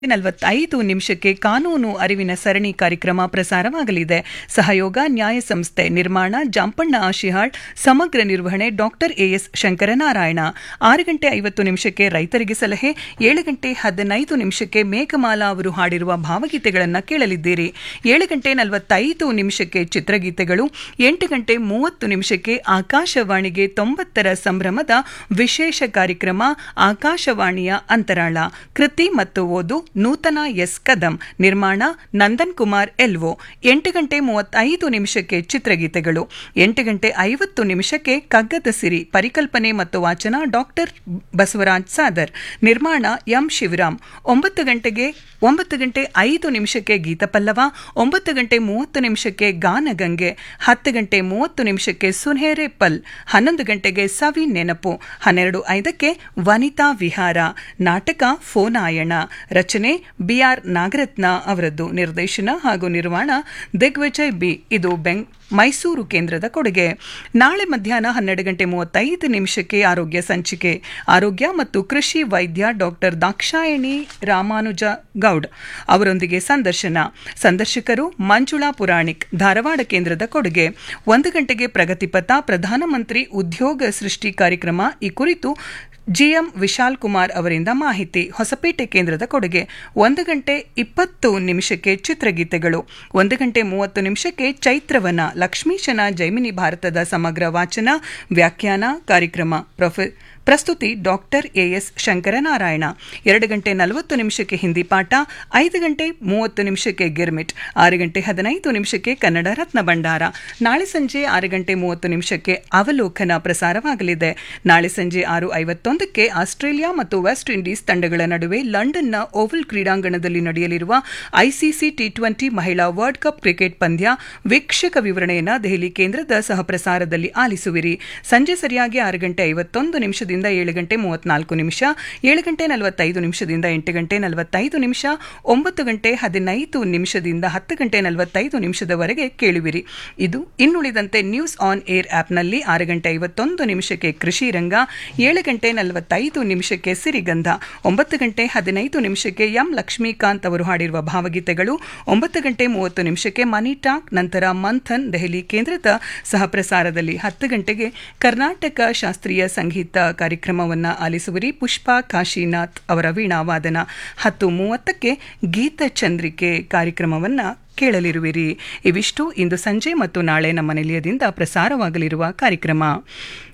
ನಲವತ್ತೈದು ನಿಮಿಷಕ್ಕೆ ಕಾನೂನು ಅರಿವಿನ ಸರಣಿ ಕಾರ್ಯಕ್ರಮ ಪ್ರಸಾರವಾಗಲಿದೆ ಸಹಯೋಗ ನ್ಯಾಯ ಸಂಸ್ಥೆ ನಿರ್ಮಾಣ ಜಾಂಪಣ್ಣ ಆಶಿಹಾಳ್ ಸಮಗ್ರ ನಿರ್ವಹಣೆ ಡಾಕ್ಟರ್ ಎಎಸ್ ಶಂಕರನಾರಾಯಣ ಆರು ಗಂಟೆ ಐವತ್ತು ನಿಮಿಷಕ್ಕೆ ರೈತರಿಗೆ ಸಲಹೆ ಏಳು ಗಂಟೆ ಹದಿನೈದು ನಿಮಿಷಕ್ಕೆ ಮೇಘಮಾಲಾ ಅವರು ಹಾಡಿರುವ ಭಾವಗೀತೆಗಳನ್ನು ಕೇಳಲಿದ್ದೀರಿ ಏಳು ಗಂಟೆ ನಲವತ್ತೈದು ನಿಮಿಷಕ್ಕೆ ಚಿತ್ರಗೀತೆಗಳು ಎಂಟು ಗಂಟೆ ಮೂವತ್ತು ನಿಮಿಷಕ್ಕೆ ಆಕಾಶವಾಣಿಗೆ ತೊಂಬತ್ತರ ಸಂಭ್ರಮದ ವಿಶೇಷ ಕಾರ್ಯಕ್ರಮ ಆಕಾಶವಾಣಿಯ ಅಂತರಾಳ ಕೃತಿ ಮತ್ತು ಓದು ನೂತನ ಎಸ್ ಕದಂ ನಿರ್ಮಾಣ ನಂದನ್ ಕುಮಾರ್ ಎಲ್ವೋ ಎಂಟು ಗಂಟೆ ಮೂವತ್ತೈದು ನಿಮಿಷಕ್ಕೆ ಚಿತ್ರಗೀತೆಗಳು ಎಂಟು ಗಂಟೆ ಐವತ್ತು ನಿಮಿಷಕ್ಕೆ ಕಗ್ಗದ ಸಿರಿ ಪರಿಕಲ್ಪನೆ ಮತ್ತು ವಾಚನ ಡಾಕ್ಟರ್ ಬಸವರಾಜ್ ಸಾದರ್ ನಿರ್ಮಾಣ ಎಂ ಶಿವರಾಮ್ ಒಂಬತ್ತು ಗಂಟೆಗೆ ಒಂಬತ್ತು ಗಂಟೆ ಐದು ನಿಮಿಷಕ್ಕೆ ಗೀತಪಲ್ಲವ ಒಂಬತ್ತು ಗಂಟೆ ಮೂವತ್ತು ನಿಮಿಷಕ್ಕೆ ಗಾನಗಂಗೆ ಹತ್ತು ಗಂಟೆ ಮೂವತ್ತು ನಿಮಿಷಕ್ಕೆ ಸುನ್ಹೇರೆ ಪಲ್ ಹನ್ನೊಂದು ಗಂಟೆಗೆ ಸವಿ ನೆನಪು ಹನ್ನೆರಡು ಐದಕ್ಕೆ ವನಿತಾ ವಿಹಾರ ನಾಟಕ ಫೋನಾಯಣ ರಚನೆ ಬಿಆರ್ ನಾಗರತ್ನ ಅವರದ್ದು ನಿರ್ದೇಶನ ಹಾಗೂ ನಿರ್ಮಾಣ ದಿಗ್ವಿಜಯ್ ಬಿ ಇದು ಬೆಂಗ್ ಮೈಸೂರು ಕೇಂದ್ರದ ಕೊಡುಗೆ ನಾಳೆ ಮಧ್ಯಾಹ್ನ ಹನ್ನೆರಡು ಗಂಟೆ ಮೂವತ್ತೈದು ನಿಮಿಷಕ್ಕೆ ಆರೋಗ್ಯ ಸಂಚಿಕೆ ಆರೋಗ್ಯ ಮತ್ತು ಕೃಷಿ ವೈದ್ಯ ಡಾಕ್ಟರ್ ದಾಕ್ಷಾಯಣಿ ರಾಮಾನುಜ ಗೌಡ್ ಅವರೊಂದಿಗೆ ಸಂದರ್ಶನ ಸಂದರ್ಶಕರು ಮಂಜುಳಾ ಪುರಾಣಿಕ್ ಧಾರವಾಡ ಕೇಂದ್ರದ ಕೊಡುಗೆ ಒಂದು ಗಂಟೆಗೆ ಪ್ರಗತಿಪಥ ಪ್ರಧಾನಮಂತ್ರಿ ಉದ್ಯೋಗ ಸೃಷ್ಟಿ ಕಾರ್ಯಕ್ರಮ ಈ ಕುರಿತು ಜಿಎಂ ವಿಶಾಲ್ ಕುಮಾರ್ ಅವರಿಂದ ಮಾಹಿತಿ ಹೊಸಪೇಟೆ ಕೇಂದ್ರದ ಕೊಡುಗೆ ಒಂದು ಗಂಟೆ ಇಪ್ಪತ್ತು ನಿಮಿಷಕ್ಕೆ ಚಿತ್ರಗೀತೆಗಳು ಒಂದು ಗಂಟೆ ಮೂವತ್ತು ನಿಮಿಷಕ್ಕೆ ಚೈತ್ರವನ ಲಕ್ಷ್ಮೀಶನ ಜೈಮಿನಿ ಭಾರತದ ಸಮಗ್ರ ವಾಚನ ವ್ಯಾಖ್ಯಾನ ಕಾರ್ಯಕ್ರಮ ಪ್ರೊಫೆ ಪ್ರಸ್ತುತಿ ಡಾಕ್ಟರ್ ಎಎಸ್ ಶಂಕರನಾರಾಯಣ ಎರಡು ಗಂಟೆ ನಲವತ್ತು ನಿಮಿಷಕ್ಕೆ ಹಿಂದಿ ಪಾಠ ಐದು ಗಂಟೆ ಮೂವತ್ತು ನಿಮಿಷಕ್ಕೆ ಗಿರ್ಮಿಟ್ ಆರು ಗಂಟೆ ಹದಿನೈದು ನಿಮಿಷಕ್ಕೆ ಕನ್ನಡ ರತ್ನ ಭಂಡಾರ ನಾಳೆ ಸಂಜೆ ಆರು ಗಂಟೆ ಮೂವತ್ತು ನಿಮಿಷಕ್ಕೆ ಅವಲೋಕನ ಪ್ರಸಾರವಾಗಲಿದೆ ನಾಳೆ ಸಂಜೆ ಆರು ಐವತ್ತೊಂದಕ್ಕೆ ಆಸ್ಟ್ರೇಲಿಯಾ ಮತ್ತು ವೆಸ್ಟ್ ಇಂಡೀಸ್ ತಂಡಗಳ ನಡುವೆ ಲಂಡನ್ನ ಓವಲ್ ಕ್ರೀಡಾಂಗಣದಲ್ಲಿ ನಡೆಯಲಿರುವ ಐಸಿಸಿ ಟಿ ಟ್ವೆಂಟಿ ಮಹಿಳಾ ವರ್ಲ್ಡ್ ಕಪ್ ಕ್ರಿಕೆಟ್ ಪಂದ್ಯ ವೀಕ್ಷಕ ವಿವರಣೆಯನ್ನು ದೆಹಲಿ ಕೇಂದ್ರದ ಸಹಪ್ರಸಾರದಲ್ಲಿ ಆಲಿಸುವಿರಿ ಸಂಜೆ ಸರಿಯಾಗಿ ಆರು ಗಂಟೆ ಐವತ್ತೊಂದು ನಿಮಿಷ ಏಳು ಗಂಟೆ ಮೂವತ್ನಾಲ್ಕು ನಿಮಿಷ ಏಳು ಗಂಟೆ ನಲವತ್ತೈದು ನಿಮಿಷದಿಂದ ಎಂಟು ಗಂಟೆ ನಲವತ್ತೈದು ನಿಮಿಷ ಒಂಬತ್ತು ಗಂಟೆ ಹದಿನೈದು ನಿಮಿಷದಿಂದ ಹತ್ತು ಗಂಟೆ ನಲವತ್ತೈದು ನಿಮಿಷದವರೆಗೆ ಕೇಳುವಿರಿ ಇದು ಇನ್ನುಳಿದಂತೆ ನ್ಯೂಸ್ ಆನ್ ಏರ್ ಆಪ್ನಲ್ಲಿ ಆರು ಗಂಟೆ ಐವತ್ತೊಂದು ನಿಮಿಷಕ್ಕೆ ಕೃಷಿ ರಂಗ ಏಳು ಗಂಟೆ ನಲವತ್ತೈದು ನಿಮಿಷಕ್ಕೆ ಸಿರಿಗಂಧ ಒಂಬತ್ತು ಗಂಟೆ ಹದಿನೈದು ನಿಮಿಷಕ್ಕೆ ಎಂ ಲಕ್ಷ್ಮೀಕಾಂತ್ ಅವರು ಹಾಡಿರುವ ಭಾವಗೀತೆಗಳು ಒಂಬತ್ತು ಗಂಟೆ ಮೂವತ್ತು ನಿಮಿಷಕ್ಕೆ ಮನಿ ಟಾಕ್ ನಂತರ ಮಂಥನ್ ದೆಹಲಿ ಕೇಂದ್ರದ ಸಹಪ್ರಸಾರದಲ್ಲಿ ಹತ್ತು ಗಂಟೆಗೆ ಕರ್ನಾಟಕ ಶಾಸ್ತ್ರೀಯ ಸಂಗೀತ ಕಾರ್ಯಕ್ರಮವನ್ನು ಆಲಿಸುವಿರಿ ಪುಷ್ಪಾ ಕಾಶಿನಾಥ್ ಅವರ ವೀಣಾವಾದನ ಹತ್ತು ಮೂವತ್ತಕ್ಕೆ ಗೀತಚಂದ್ರಿಕೆ ಕಾರ್ಯಕ್ರಮವನ್ನು ಕೇಳಲಿರುವಿರಿ ಇವಿಷ್ಟು ಇಂದು ಸಂಜೆ ಮತ್ತು ನಾಳೆ ನಮ್ಮ ನಿಲಯದಿಂದ ಪ್ರಸಾರವಾಗಲಿರುವ ಕಾರ್ಯಕ್ರಮ